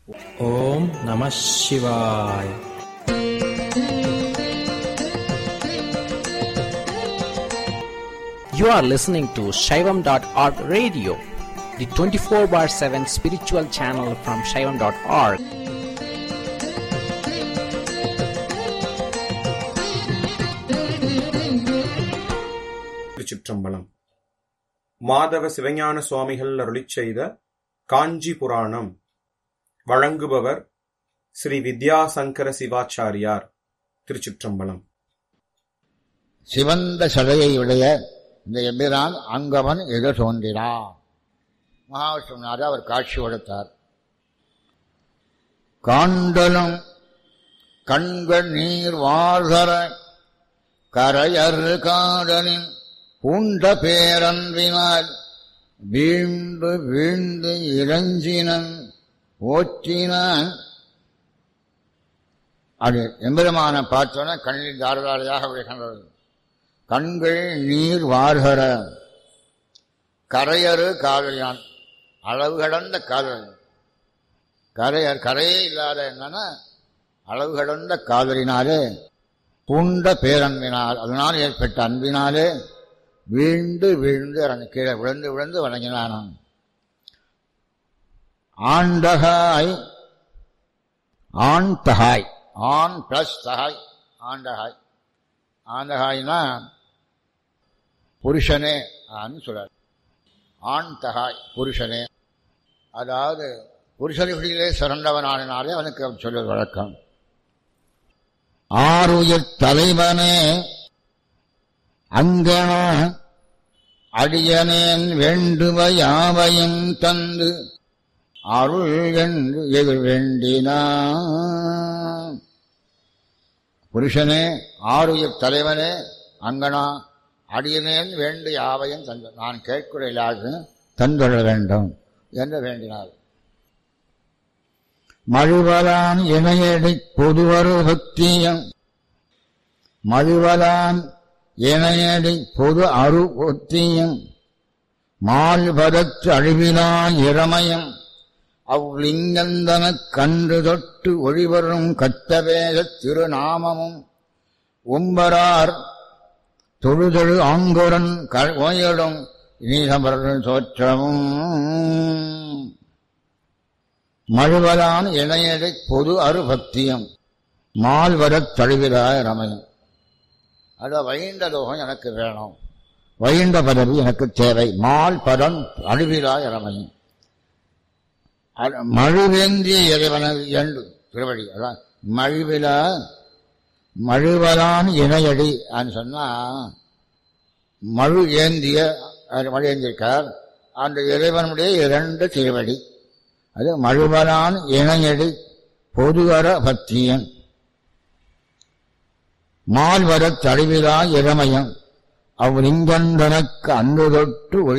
ஓம் நம சிவாய் You are listening to Shaivam.org radio, the 24 bar 7 spiritual channel from Shaivam.org. திருச்சிற்றம்பலம் மாதவ சிவஞான சுவாமிகள் அருளிச் செய்த காஞ்சி புராணம் வழங்குபவர் ஸ்ரீ வித்யாசங்கர சிவாச்சாரியார் திருச்சிற்றம்பலம் சிவந்த சடையை உடைய இந்த எம்பிரான் அங்கவன் எது தோன்றினான் மகாவிஷ்ணுனார் அவர் காட்சி கொடுத்தார் காண்டலும் கண்கள் நீர் வாழ்தர கரையர் காடலின் பூண்ட பேரன்பினால் வீழ்ந்து வீழ்ந்து இறஞ்சினன் ஓற்றினான் அது எம்பெருமான பார்த்தோன்னா கண்ணில் தாரதாரையாக விழுகின்றது கண்கள் நீர் வார்கர கரையறு காதலியான் அளவு கடந்த காதல் கரையர் கரையே இல்லாத என்னன்னா அளவு கடந்த காதலினாலே பூண்ட பேரன்பினால் அதனால் ஏற்பட்ட அன்பினாலே வீழ்ந்து வீழ்ந்து இறங்கி கீழே விழுந்து விழுந்து வணங்கினானான் ஆண்டகாய் ஆண் தகாய் ஆண் பிளஸ் தகாய் ஆண்டகாய் ஆண்டகாய்னா புருஷனே ஆன்னு சொல்றார் ஆண் தகாய் புருஷனே அதாவது புருஷனிகளிலே சிறந்தவனானாலே அவனுக்கு அவன் சொல்வது வழக்கம் ஆறுயிர் தலைவனே அங்கன அடியனேன் வேண்டுவ யாவையும் தந்து அருள் என்று எதிர் வேண்டினான் புருஷனே ஆறுயிர் தலைவனே அங்கனா அடியனேன் வேண்டு யாவையும் தந்து நான் கேட்கிற எல்லாருக்கும் தந்துள்ள வேண்டும் என்று வேண்டினார் மழுவலான் இணையடி பொதுவரு பக்தியம் மழுவலான் இணையடி பொது அரு ஒத்தியம் மால்பதற்று அழிவிலா இறமயம் அவ்லிங்கந்தனக் கன்று தொட்டு ஒளிவரும் கத்தவேத திருநாமமும் உம்பரார் தொழுதொழு ஆங்குரன் ஓயடும் நீசமர் தோற்றமும் மழுவலான் இணையடை பொது அருபக்தியம் மால்வரத் தழுவிலாய ரமயம் அத வைண்ட லோகம் எனக்கு வேணும் வைண்ட பதவி எனக்கு தேவை மால் பதம் அழுவிலாய ரமயம் மழுவேந்திய இறைவனது என்று திருவடி அதான் மழுவில மழுவலான் இணையடி சொன்னா மழு ஏந்திய மழு ஏந்திருக்கார் அந்த இறைவனுடைய இரண்டு திருவடி அது மழுவலான் இணையடி பொதுவர பக்தியன் மால்வரத் தழுவிலா இளமயம் அவ்லிங்கந்தனக்கு அன்று தொட்டு ஒளி